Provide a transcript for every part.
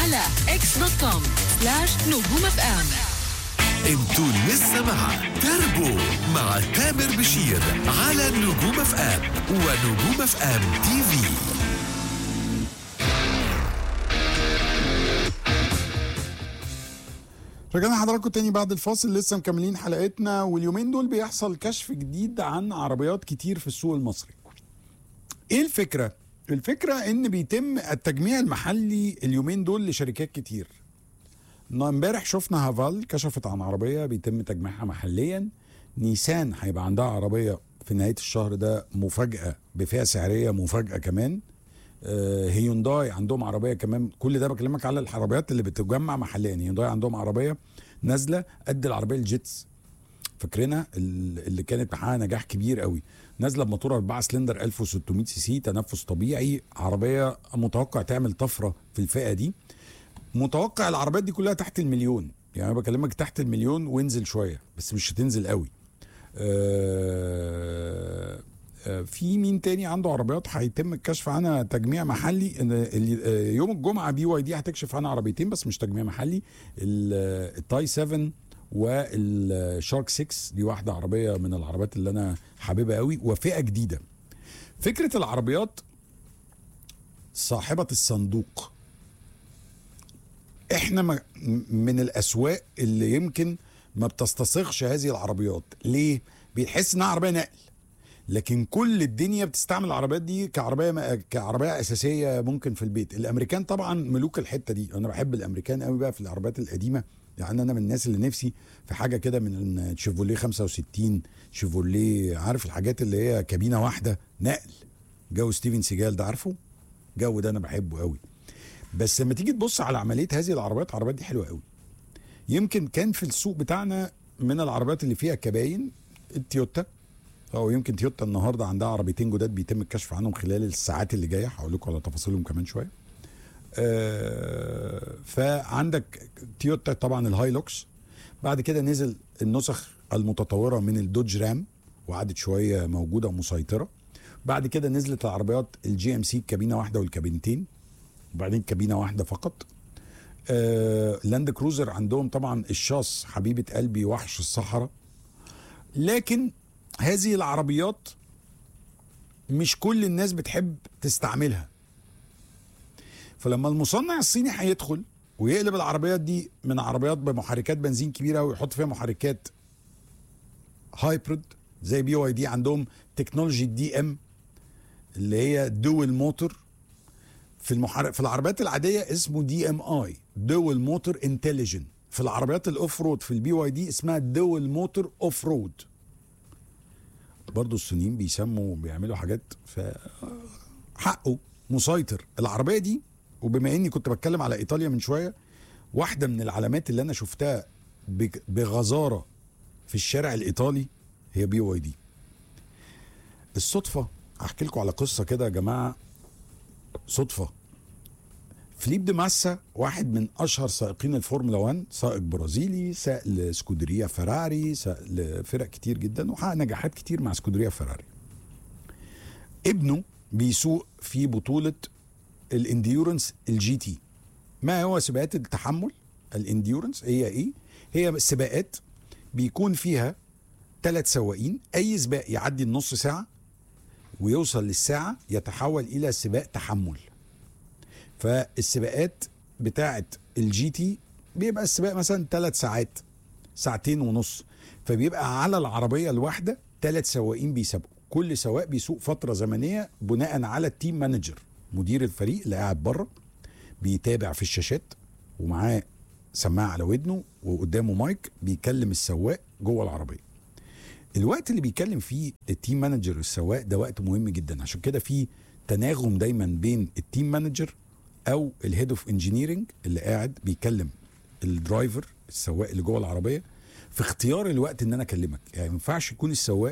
على اكس دوت كوم سلاش نجوم اف ام انتوا لسه مع تربو مع تامر بشير على نجوم اف ام ونجوم اف ام تي في رجعنا حضراتكم تاني بعد الفاصل لسه مكملين حلقتنا واليومين دول بيحصل كشف جديد عن عربيات كتير في السوق المصري ايه الفكرة؟ الفكرة ان بيتم التجميع المحلي اليومين دول لشركات كتير إنه امبارح شفنا هافال كشفت عن عربية بيتم تجميعها محليا نيسان هيبقى عندها عربية في نهاية الشهر ده مفاجأة بفئة سعرية مفاجأة كمان آه، هيونداي عندهم عربيه كمان كل ده بكلمك على العربيات اللي بتجمع محليا هيونداي عندهم عربيه نازله قد العربيه الجيتس فاكرينها ال- اللي كانت محققه نجاح كبير قوي نازله بموتور 4 سلندر 1600 سي سي تنفس طبيعي عربيه متوقع تعمل طفره في الفئه دي متوقع العربيات دي كلها تحت المليون يعني انا بكلمك تحت المليون وانزل شويه بس مش هتنزل قوي آه، آه، في مين تاني عنده عربيات هيتم الكشف عنها تجميع محلي إن ال- آه، يوم الجمعه بي واي دي هتكشف عنها عربيتين بس مش تجميع محلي ال- آه، التاي 7 والشارك 6 دي واحده عربيه من العربيات اللي انا حاببها قوي وفئه جديده فكره العربيات صاحبه الصندوق احنا ما- من الاسواق اللي يمكن ما بتستصغش هذه العربيات ليه بيحس انها عربيه نقل لكن كل الدنيا بتستعمل العربيات دي كعربيه م- كعربيه اساسيه ممكن في البيت الامريكان طبعا ملوك الحته دي انا بحب الامريكان قوي بقى في العربيات القديمه يعني انا من الناس اللي نفسي في حاجه كده من شيفوليه 65 شيفوليه عارف الحاجات اللي هي كابينه واحده نقل جو ستيفن سيجال ده عارفه جو ده انا بحبه قوي بس لما تيجي تبص على عمليه هذه العربيات العربيات دي حلوه قوي يمكن كان في السوق بتاعنا من العربيات اللي فيها كباين التويوتا او يمكن تويوتا النهارده عندها عربيتين جداد بيتم الكشف عنهم خلال الساعات اللي جايه هقول لكم على تفاصيلهم كمان شويه آه، فعندك تويوتا طبعا الهايلوكس بعد كده نزل النسخ المتطوره من الدوج رام وقعدت شويه موجوده ومسيطره بعد كده نزلت العربيات الجي ام سي كابينه واحده والكابينتين وبعدين كابينه واحده فقط آه لاند كروزر عندهم طبعا الشاص حبيبه قلبي وحش الصحراء لكن هذه العربيات مش كل الناس بتحب تستعملها فلما المصنع الصيني هيدخل ويقلب العربيات دي من عربيات بمحركات بنزين كبيره ويحط فيها محركات هايبرد زي بي واي دي عندهم تكنولوجي دي ام اللي هي دول موتور في المحرك في العربيات العاديه اسمه دي ام اي دول موتور انتليجنت في العربيات الاوف رود في البي واي دي اسمها دول موتور اوف رود برضه الصينيين بيسموا بيعملوا حاجات ف حقه مسيطر العربيه دي وبما اني كنت بتكلم على ايطاليا من شويه واحده من العلامات اللي انا شفتها بج- بغزاره في الشارع الايطالي هي بي واي دي الصدفه هحكي لكم على قصه كده يا جماعه صدفه فليب دي ماسا واحد من اشهر سائقين الفورمولا 1 سائق برازيلي ساق لسكودريا فراري ساق لفرق كتير جدا وحقق نجاحات كتير مع سكودريا فراري ابنه بيسوق في بطوله الانديورنس الجي تي ما هو سباقات التحمل الانديورنس هي ايه هي سباقات بيكون فيها ثلاث سواقين اي سباق يعدي النص ساعه ويوصل للساعه يتحول الى سباق تحمل فالسباقات بتاعه الجي تي بيبقى السباق مثلا ثلاث ساعات ساعتين ونص فبيبقى على العربيه الواحده ثلاث سواقين بيسابقوا كل سواق بيسوق فتره زمنيه بناء على التيم مانجر مدير الفريق اللي قاعد بره بيتابع في الشاشات ومعاه سماعه على ودنه وقدامه مايك بيكلم السواق جوه العربيه الوقت اللي بيتكلم فيه التيم مانجر السواق ده وقت مهم جدا عشان كده في تناغم دايما بين التيم مانجر او الهيد اوف انجينيرنج اللي قاعد بيكلم الدرايفر السواق اللي جوه العربيه في اختيار الوقت ان انا اكلمك يعني ما ينفعش يكون السواق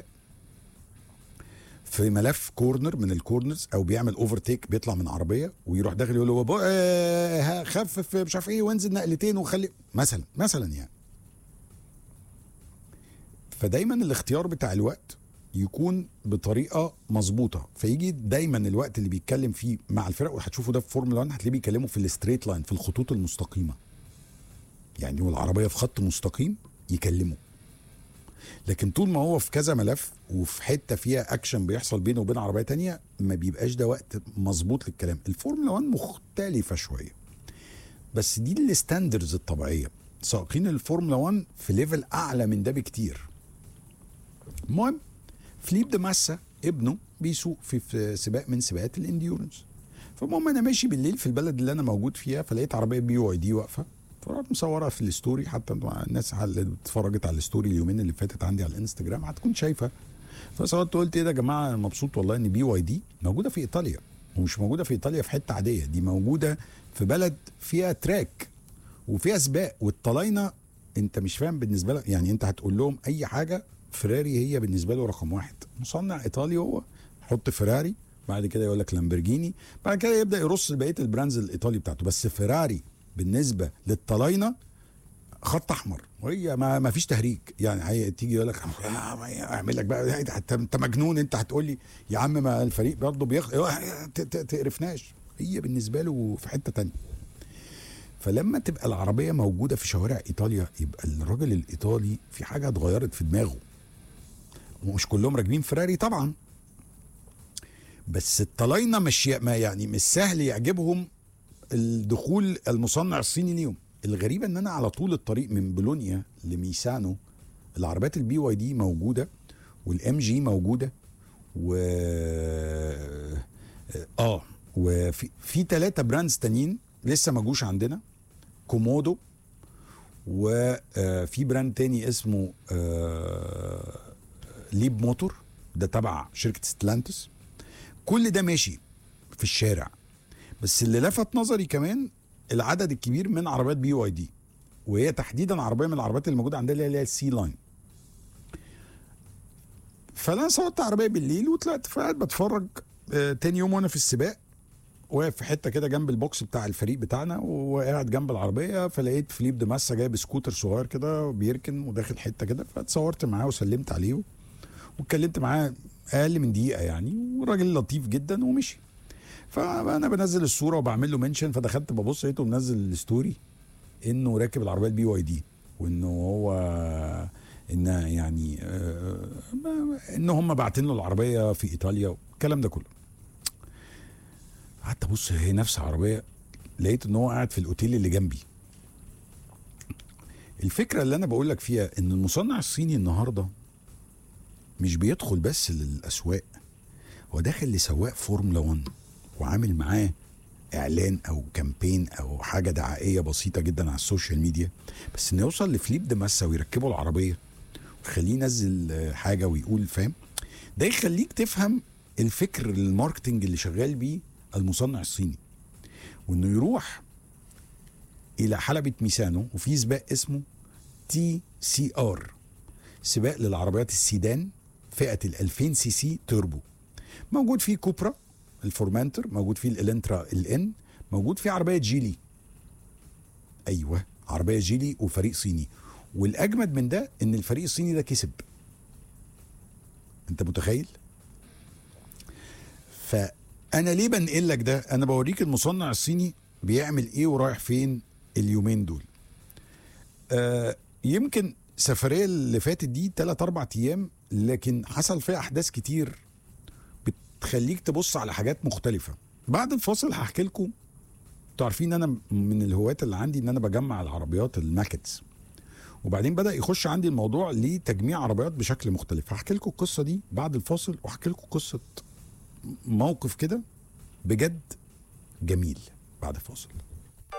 في ملف كورنر من الكورنرز او بيعمل اوفرتيك بيطلع من عربيه ويروح داخل يقول له بو- آه، خفف مش عارف ايه وانزل نقلتين وخلي مثلا مثلا يعني فدايما الاختيار بتاع الوقت يكون بطريقه مظبوطه فيجي دايما الوقت اللي بيتكلم فيه مع الفرق وهتشوفوا ده في فورمولا 1 هتلاقيه بيتكلموا في الستريت لاين في الخطوط المستقيمه يعني والعربيه في خط مستقيم يكلمه لكن طول ما هو في كذا ملف وفي حته فيها اكشن بيحصل بينه وبين عربيه تانية ما بيبقاش ده وقت مظبوط للكلام الفورمولا 1 مختلفه شويه بس دي الستاندرز الطبيعيه سائقين الفورمولا 1 في ليفل اعلى من ده بكتير المهم فليب دي ماسا ابنه بيسوق في, في سباق من سباقات الانديورنس فالمهم انا ماشي بالليل في البلد اللي انا موجود فيها فلقيت عربيه بي واي دي واقفه فرحت مصورها في الستوري حتى الناس اللي اتفرجت على الستوري اليومين اللي فاتت عندي على الانستجرام هتكون شايفه فصورت قلت ايه ده يا جماعه أنا مبسوط والله ان بي واي دي موجوده في ايطاليا ومش موجوده في ايطاليا في حته عاديه دي موجوده في بلد فيها تراك وفيها سباق والطلاينه انت مش فاهم بالنسبه لك يعني انت هتقول لهم اي حاجه فيراري هي بالنسبه له رقم واحد مصنع ايطالي هو حط فيراري بعد كده يقول لك لامبرجيني بعد كده يبدا يرص بقيه البراندز الايطالي بتاعته بس فيراري بالنسبه للطلاينه خط احمر وهي ما, ما فيش تهريج يعني هي تيجي يقول لك اعمل لك بقى انت انت مجنون انت هتقول لي يا عم ما الفريق برضه بيخ ت- ت- تقرفناش هي بالنسبه له في حته تانية فلما تبقى العربيه موجوده في شوارع ايطاليا يبقى الراجل الايطالي في حاجه اتغيرت في دماغه ومش كلهم راكبين فيراري طبعا بس الطلاينه مش ي- ما يعني مش سهل يعجبهم الدخول المصنع الصيني ليهم الغريبه ان انا على طول الطريق من بولونيا لميسانو العربيات البي واي دي موجوده والام جي موجوده و اه وفي في ثلاثه براندز تانيين لسه ما جوش عندنا كومودو وفي براند تاني اسمه آه، ليب موتور ده تبع شركه ستلانتس كل ده ماشي في الشارع بس اللي لفت نظري كمان العدد الكبير من عربيات بي واي دي وهي تحديدا عربيه من العربيات اللي موجوده عندنا اللي هي السي لاين فانا صورت عربيه بالليل وطلعت فقاعد بتفرج آه، تاني يوم وانا في السباق واقف في حته كده جنب البوكس بتاع الفريق بتاعنا وقاعد جنب العربيه فلقيت فليب دي ماسا جايب سكوتر صغير كده بيركن وداخل حته كده فاتصورت معاه وسلمت عليه واتكلمت معاه اقل من دقيقه يعني وراجل لطيف جدا ومشي فانا بنزل الصوره وبعمل له منشن فدخلت ببص لقيته منزل الستوري انه راكب العربيه البي واي دي وانه هو ان يعني آه، ان هم باعتين له العربيه في ايطاليا الكلام ده كله قعدت ابص هي نفس العربيه لقيت ان هو قاعد في الاوتيل اللي جنبي الفكره اللي انا بقول لك فيها ان المصنع الصيني النهارده مش بيدخل بس للاسواق هو داخل لسواق فورمولا 1 وعامل معاه اعلان او كامبين او حاجه دعائيه بسيطه جدا على السوشيال ميديا بس انه يوصل لفليب دي ماسا ويركبه العربيه ويخليه ينزل آه، حاجه ويقول فاهم ده يخليك تفهم الفكر الماركتنج اللي شغال بيه المصنع الصيني وانه يروح الى حلبة ميسانو وفي سباق اسمه تي سي ار سباق للعربيات السيدان فئة ال 2000 سي سي توربو موجود فيه كوبرا الفورمانتر موجود فيه الالنترا الان موجود فيه عربية جيلي ايوه عربية جيلي وفريق صيني والاجمد من ده ان الفريق الصيني ده كسب انت متخيل فانا ليه بنقل لك ده انا بوريك المصنع الصيني بيعمل ايه ورايح فين اليومين دول آه يمكن السفريه اللي فاتت دي 3 4 ايام لكن حصل فيها احداث كتير بتخليك تبص على حاجات مختلفه بعد الفاصل هحكي لكم انتوا عارفين ان انا من الهوايات اللي عندي ان انا بجمع العربيات الماكتس وبعدين بدا يخش عندي الموضوع لتجميع عربيات بشكل مختلف هحكي لكم القصه دي بعد الفاصل واحكي لكم قصه موقف كده بجد جميل بعد الفاصل